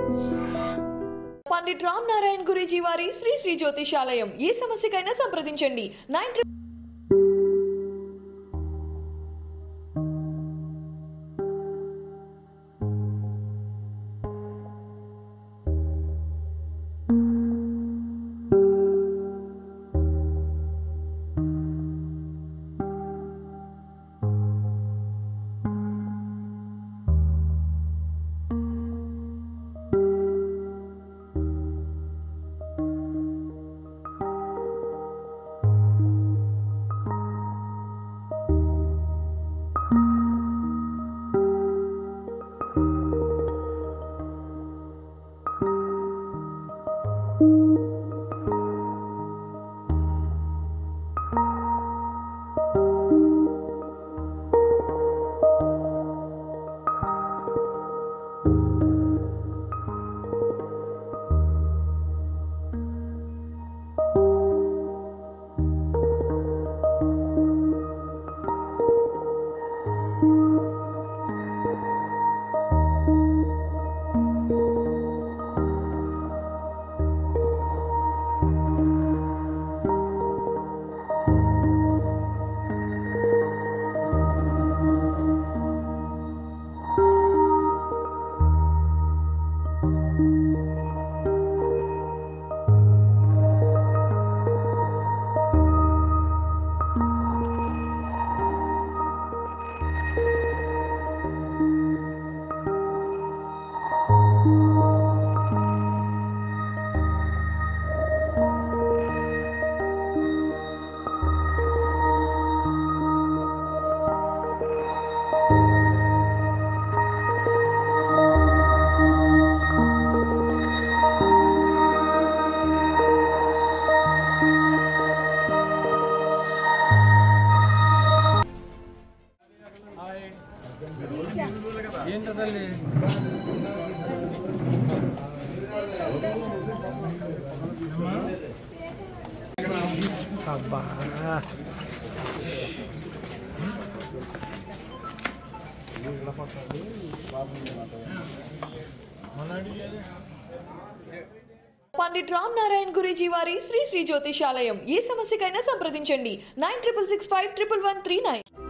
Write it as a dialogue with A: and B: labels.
A: పండిట్ రామ్ నారాయణ్ గురూజీ వారి శ్రీ శ్రీ జ్యోతిషాలయం ఏ సమస్యకైనా సంప్రదించండి నైన్
B: ఏంట తల్లి అబ్బా
A: పండిట్ రామ్ నారాయణ్ గురూజీ వారి శ్రీ శ్రీ జ్యోతిషాలయం ఏ సమస్యకైనా సంప్రదించండి nine triple six five triple one three nine